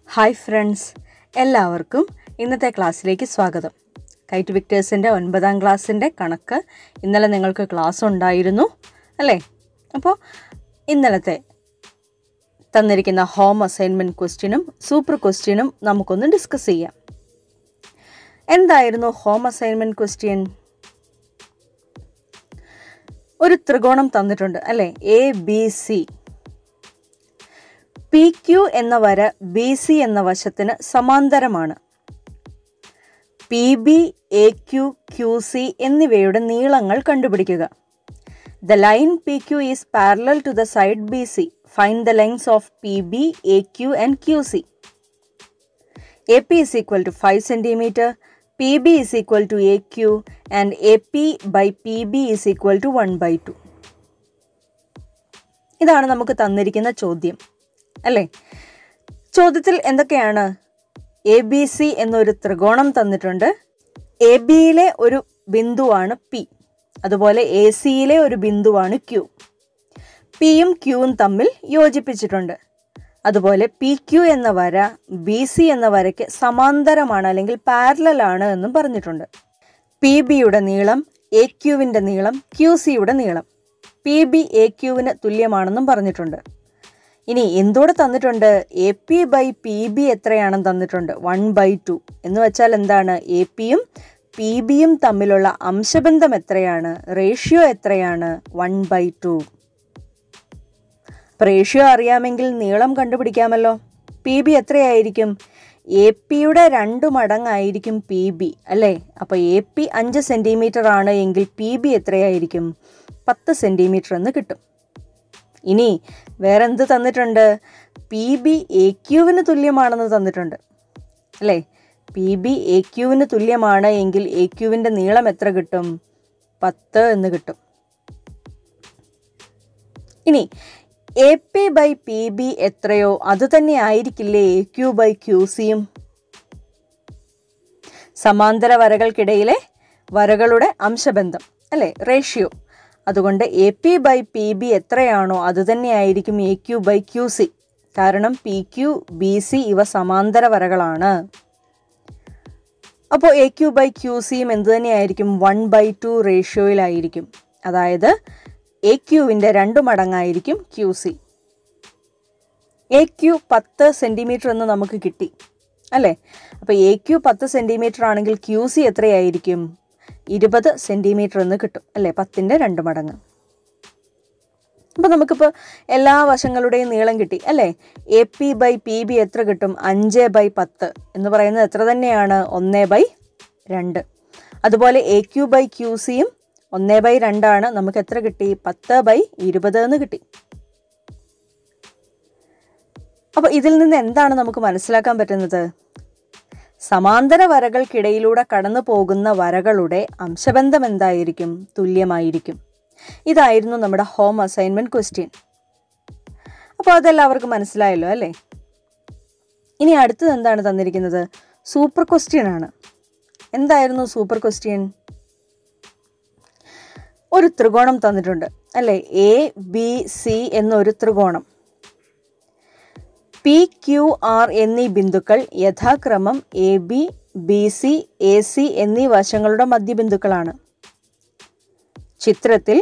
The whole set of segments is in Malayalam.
ഹായ് ഫ്രണ്ട്സ് എല്ലാവർക്കും ഇന്നത്തെ ക്ലാസ്സിലേക്ക് സ്വാഗതം കൈറ്റ് വിക്ടേഴ്സിൻ്റെ ഒൻപതാം ക്ലാസ്സിൻ്റെ കണക്ക് ഇന്നലെ നിങ്ങൾക്ക് ക്ലാസ് ഉണ്ടായിരുന്നു അല്ലേ അപ്പോൾ ഇന്നലത്തെ തന്നിരിക്കുന്ന ഹോം അസൈൻമെൻറ്റ് ക്വസ്റ്റ്യനും സൂപ്പർ ക്വസ്റ്റ്യനും നമുക്കൊന്ന് ഡിസ്കസ് ചെയ്യാം എന്തായിരുന്നു ഹോം അസൈൻമെൻറ്റ് ക്വസ്റ്റ്യൻ ഒരു ത്രികോണം തന്നിട്ടുണ്ട് അല്ലേ A B C P Q എന്ന വര ബി സി എന്ന വശത്തിന് സമാന്തരമാണ് P B A Q Q C എന്നിവയുടെ നീളങ്ങൾ കണ്ടുപിടിക്കുക the line P Q is parallel to the side B C find the lengths of P B A Q and Q C A P is equal to five centimetre P B is equal to A Q and A P by P B is equal to one by two ഇതാണ് നമുക്ക് തന്നിരിക്കുന്ന ചോദ്യം അല്ലേ ചോദ്യത്തിൽ എന്തൊക്കെയാണ് എ ബി സി എന്നൊരു ത്രികോണം തന്നിട്ടുണ്ട് എ ബിയിലെ ഒരു ബിന്ദുവാണ് പി അതുപോലെ എ സിയിലെ ഒരു ബിന്ദുവാണ് ക്യു പിയും ക്യൂവും തമ്മിൽ യോജിപ്പിച്ചിട്ടുണ്ട് അതുപോലെ പി ക്യു എന്ന വര ബി സി എന്ന വരയ്ക്ക് സമാന്തരമാണ് അല്ലെങ്കിൽ പാരലൽ ആണ് എന്നും പറഞ്ഞിട്ടുണ്ട് പി ബിയുടെ നീളം എ ക്യുവിൻ്റെ നീളം ക്യു സിയുടെ നീളം പി ബി എ ക്യുവിന് തുല്യമാണെന്നും പറഞ്ഞിട്ടുണ്ട് ഇനി എന്തോടെ തന്നിട്ടുണ്ട് A P by P B എത്രയാണെന്ന് തന്നിട്ടുണ്ട് വൺ ബൈ ടു എന്ന് വെച്ചാൽ എന്താണ് എ പിയും പി ബിയും തമ്മിലുള്ള അംശബന്ധം എത്രയാണ് റേഷ്യോ എത്രയാണ് വൺ ബൈ ടു റേഷ്യോ അറിയാമെങ്കിൽ നീളം കണ്ടുപിടിക്കാമല്ലോ പി ബി എത്രയായിരിക്കും എ പിയുടെ രണ്ട് മടങ്ങായിരിക്കും പി ബി അല്ലേ അപ്പോൾ എ പി അഞ്ച് സെൻറ്റിമീറ്റർ ആണ് എങ്കിൽ പി ബി എത്രയായിരിക്കും പത്ത് സെൻറ്റിമീറ്റർ എന്ന് കിട്ടും ഇനി വേറെ എന്ത് തന്നിട്ടുണ്ട് പി ബി എ ക്യുവിന് തുല്യമാണെന്ന് തന്നിട്ടുണ്ട് അല്ലേ പി ബി എ ക്യുവിന് തുല്യമാണ് എങ്കിൽ എ ക്യുവിൻ്റെ നീളം എത്ര കിട്ടും പത്ത് എന്ന് കിട്ടും ഇനി A P by P B എത്രയോ അത് തന്നെ ആയിരിക്കില്ലേ എ ക്യു ബൈ ക്യു സിയും സമാന്തര വരകൾക്കിടയിലെ വരകളുടെ അംശബന്ധം അല്ലേ റേഷ്യോ അതുകൊണ്ട് A P by P B എത്രയാണോ അത് തന്നെയായിരിക്കും A Q by Q C കാരണം പി ക്യു ബി സി ഇവ സമാന്തര വരകളാണ് അപ്പോൾ എ ക്യു ബൈ ക്യു സിയും എന്ത് തന്നെയായിരിക്കും വൺ ബൈ ടു റേഷ്യോയിലായിരിക്കും അതായത് എ ക്യുവിൻ്റെ രണ്ട് മടങ്ങായിരിക്കും ക്യു സി എ ക്യു പത്ത് സെൻറ്റിമീറ്റർ എന്ന് നമുക്ക് കിട്ടി അല്ലേ അപ്പോൾ എ ക്യു പത്ത് സെൻറ്റിമീറ്റർ ആണെങ്കിൽ ക്യു സി എത്രയായിരിക്കും ഇരുപത് സെൻറ്റിമീറ്റർ എന്ന് കിട്ടും അല്ലേ പത്തിൻ്റെ രണ്ട് മടങ്ങ് അപ്പോൾ നമുക്കിപ്പോൾ എല്ലാ വശങ്ങളുടെയും നീളം കിട്ടി അല്ലേ A P by P B എത്ര കിട്ടും അഞ്ച് ബൈ പത്ത് എന്ന് പറയുന്നത് എത്ര തന്നെയാണ് ഒന്ന് ബൈ രണ്ട് അതുപോലെ എ ക്യു ബൈ ക്യു സിയും ഒന്ന് ബൈ രണ്ടാണ് നമുക്ക് എത്ര കിട്ടി പത്ത് ബൈ ഇരുപത് എന്ന് കിട്ടി അപ്പോൾ ഇതിൽ നിന്ന് എന്താണ് നമുക്ക് മനസ്സിലാക്കാൻ പറ്റുന്നത് സമാന്തര വരകൾക്കിടയിലൂടെ കടന്നു പോകുന്ന വരകളുടെ അംശബന്ധം എന്തായിരിക്കും തുല്യമായിരിക്കും ഇതായിരുന്നു നമ്മുടെ ഹോം അസൈൻമെൻറ്റ് ക്വസ്റ്റ്യൻ അപ്പോൾ അതെല്ലാവർക്കും മനസ്സിലായല്ലോ അല്ലേ ഇനി അടുത്തത് എന്താണ് തന്നിരിക്കുന്നത് സൂപ്പർ ക്വസ്റ്റ്യൻ ആണ് എന്തായിരുന്നു സൂപ്പർ ക്വസ്റ്റ്യൻ ഒരു ത്രികോണം തന്നിട്ടുണ്ട് അല്ലേ എ ബി സി എന്നൊരു ത്രികോണം പി ക്യു ആർ എന്നീ ബിന്ദുക്കൾ യഥാക്രമം A B B C A C എന്നീ വശങ്ങളുടെ മധ്യബിന്ദുക്കളാണ് ചിത്രത്തിൽ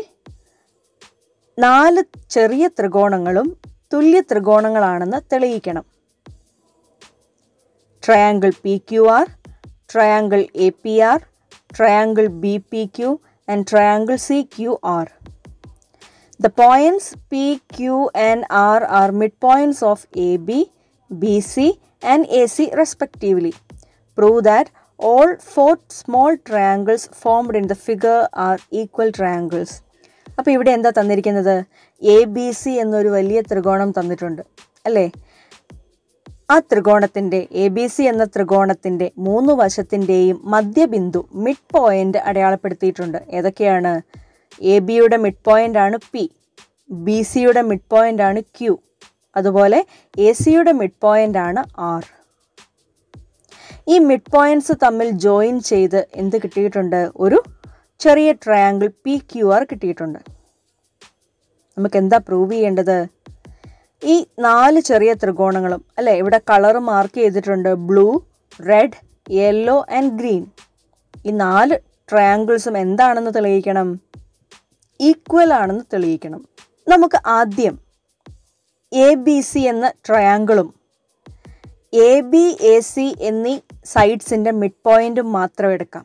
നാല് ചെറിയ ത്രികോണങ്ങളും തുല്യ ത്രികോണങ്ങളാണെന്ന് തെളിയിക്കണം triangle P Q R triangle A P R triangle B P Q and triangle C Q R The points P, Q, and R are midpoints of AB, BC, and AC respectively. Prove that all four small triangles formed in the figure are equal triangles. അപ്പോൾ ഇവിടെ എന്താ തന്നിരിക്കുന്നത് എ ബി സി എന്നൊരു വലിയ ത്രികോണം തന്നിട്ടുണ്ട് അല്ലേ ആ ത്രികോണത്തിൻ്റെ എ ബി സി എന്ന ത്രികോണത്തിൻ്റെ മൂന്ന് വശത്തിൻ്റെയും മധ്യബിന്ദു മിഡ് പോയിന്റ് അടയാളപ്പെടുത്തിയിട്ടുണ്ട് ഏതൊക്കെയാണ് എ ബിയുടെ മിഡ് പോയിന്റ് ആണ് പി ബി സിയുടെ മിഡ് പോയിന്റ് ആണ് ക്യു അതുപോലെ എ സിയുടെ മിഡ് പോയിന്റ് ആണ് ആർ ഈ മിഡ് പോയിന്റ്സ് തമ്മിൽ ജോയിൻ ചെയ്ത് എന്ത് കിട്ടിയിട്ടുണ്ട് ഒരു ചെറിയ ട്രയാങ്കിൾ പി ക്യു ആർ കിട്ടിയിട്ടുണ്ട് നമുക്ക് എന്താ പ്രൂവ് ചെയ്യേണ്ടത് ഈ നാല് ചെറിയ ത്രികോണങ്ങളും അല്ലേ ഇവിടെ കളർ മാർക്ക് ചെയ്തിട്ടുണ്ട് blue red yellow and green ഈ നാല് ട്രയാങ്കിൾസും എന്താണെന്ന് തെളിയിക്കണം ഈക്വൽ ആണെന്ന് തെളിയിക്കണം നമുക്ക് ആദ്യം എ ബി സി എന്ന ട്രയാങ്കിളും എ ബി എ സി എന്നീ സൈഡ്സിൻ്റെ മിഡ് പോയിന്റും മാത്രം എടുക്കാം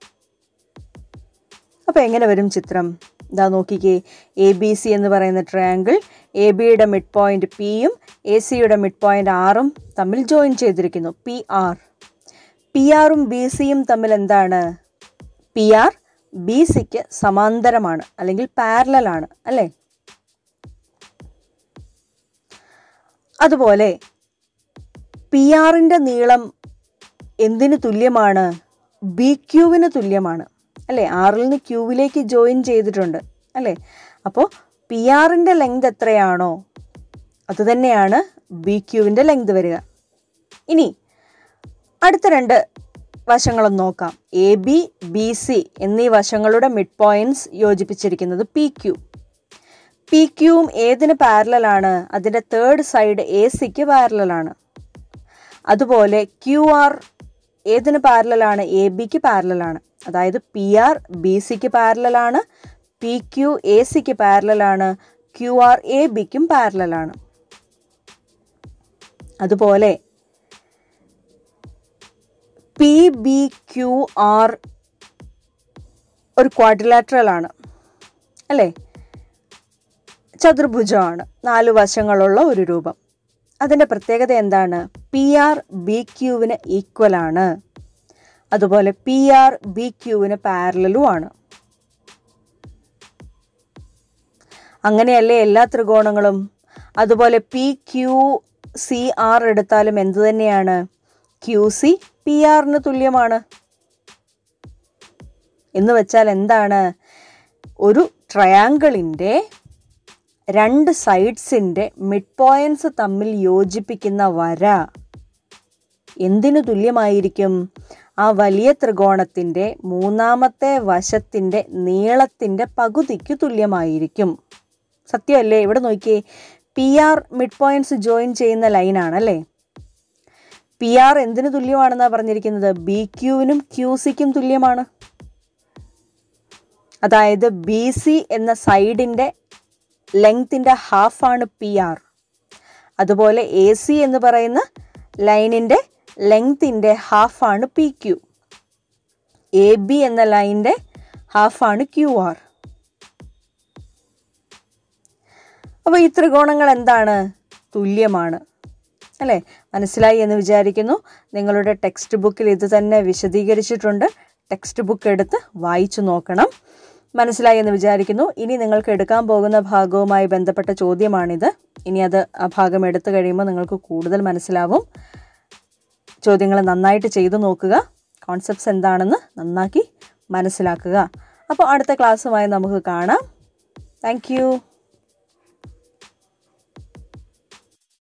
അപ്പോൾ എങ്ങനെ വരും ചിത്രം ഇതാ നോക്കിക്കേ എ ബി സി എന്ന് പറയുന്ന ട്രയാങ്കിൾ എ ബിയുടെ മിഡ് പോയിന്റ് പിയും എ സിയുടെ മിഡ് പോയിന്റ് ആറും തമ്മിൽ ജോയിൻ ചെയ്തിരിക്കുന്നു പി ആർ പി ആറും ബി സിയും തമ്മിൽ എന്താണ് പി ആർ ബി സിക്ക് സമാന്തരമാണ് അല്ലെങ്കിൽ പാരലലാണ് അല്ലേ അതുപോലെ പി ആറിൻ്റെ നീളം എന്തിന് തുല്യമാണ് ബി ക്യൂവിന് തുല്യമാണ് അല്ലേ ആറിൽ നിന്ന് ക്യൂവിലേക്ക് ജോയിൻ ചെയ്തിട്ടുണ്ട് അല്ലേ അപ്പോൾ പി ആറിൻ്റെ ലെങ്ത് എത്രയാണോ അതുതന്നെയാണ് ബി ക്യൂവിൻ്റെ ലെങ്ത് വരിക ഇനി അടുത്ത രണ്ട് വശങ്ങളൊന്ന് നോക്കാം എ ബി ബി സി എന്നീ വശങ്ങളുടെ മിഡ് പോയിന്റ്സ് യോജിപ്പിച്ചിരിക്കുന്നത് പി ക്യു പി ക്യൂവും ഏതിന് പാരലാണ് അതിൻ്റെ തേർഡ് സൈഡ് എ സിക്ക് പാരലാണ് അതുപോലെ ക്യു ആർ ഏതിന് പാരലാണ് എ ബിക്ക് പാരലാണ് അതായത് പി ആർ ബി സിക്ക് പാരലാണ് പി ക്യു എ സിക്ക് പാരലാണ് ക്യു ആർ എ ബിക്കും പാരലാണ് അതുപോലെ പി ബി ക്യു ആർ ഒരു ക്വാഡ്രിലാറ്ററൽ ആണ് അല്ലേ ചതുർഭുജമാണ് നാല് വശങ്ങളുള്ള ഒരു രൂപം അതിൻ്റെ പ്രത്യേകത എന്താണ് പി ആർ ബി ക്യൂവിന് ഈക്വൽ ആണ് അതുപോലെ പി ആർ ബി ക്യൂവിന് പാരലലും ആണ് അങ്ങനെയല്ലേ എല്ലാ ത്രികോണങ്ങളും അതുപോലെ പി ക്യു സി ആർ എടുത്താലും എന്തു തന്നെയാണ് ക്യു സി പി ആറിന് തുല്യമാണ് എന്ന് വെച്ചാൽ എന്താണ് ഒരു ട്രയാങ്കിളിൻ്റെ രണ്ട് സൈഡ്സിൻ്റെ മിഡ് പോയിൻറ്റ്സ് തമ്മിൽ യോജിപ്പിക്കുന്ന വര എന്തിനു തുല്യമായിരിക്കും ആ വലിയ ത്രികോണത്തിൻ്റെ മൂന്നാമത്തെ വശത്തിൻ്റെ നീളത്തിൻ്റെ പകുതിക്ക് തുല്യമായിരിക്കും സത്യമല്ലേ ഇവിടെ നോക്കിയേ P R mid points join ചെയ്യുന്ന ലൈനാണല്ലേ പി ആർ എന്തിനു തുല്യമാണെന്നാണ് പറഞ്ഞിരിക്കുന്നത് ബി ക്യൂവിനും ക്യൂ സിക്കും തുല്യമാണ് അതായത് ബി സി എന്ന സൈഡിൻ്റെ ലെങ്ത്തിൻ്റെ ഹാഫാണ് പി ആർ അതുപോലെ എ സി എന്ന് പറയുന്ന ലൈനിൻ്റെ ലെങ്ത്തിൻ്റെ ഹാഫാണ് പി ക്യു എ ബി എന്ന ലൈനിൻ്റെ ഹാഫാണ് ക്യു ആർ അപ്പോൾ ഈ ത്രികോണങ്ങൾ എന്താണ് തുല്യമാണ് അല്ലേ മനസ്സിലായി എന്ന് വിചാരിക്കുന്നു നിങ്ങളുടെ ടെക്സ്റ്റ് ബുക്കിൽ ഇത് തന്നെ വിശദീകരിച്ചിട്ടുണ്ട് ടെക്സ്റ്റ് ബുക്ക് എടുത്ത് വായിച്ചു നോക്കണം മനസ്സിലായി എന്ന് വിചാരിക്കുന്നു ഇനി നിങ്ങൾക്ക് എടുക്കാൻ പോകുന്ന ഭാഗവുമായി ബന്ധപ്പെട്ട ചോദ്യമാണിത് ഇനി അത് ആ ഭാഗം എടുത്തു കഴിയുമ്പോൾ നിങ്ങൾക്ക് കൂടുതൽ മനസ്സിലാവും ചോദ്യങ്ങൾ നന്നായിട്ട് ചെയ്തു നോക്കുക കോൺസെപ്റ്റ്സ് എന്താണെന്ന് നന്നാക്കി മനസ്സിലാക്കുക അപ്പോൾ അടുത്ത ക്ലാസ്സുമായി നമുക്ക് കാണാം താങ്ക്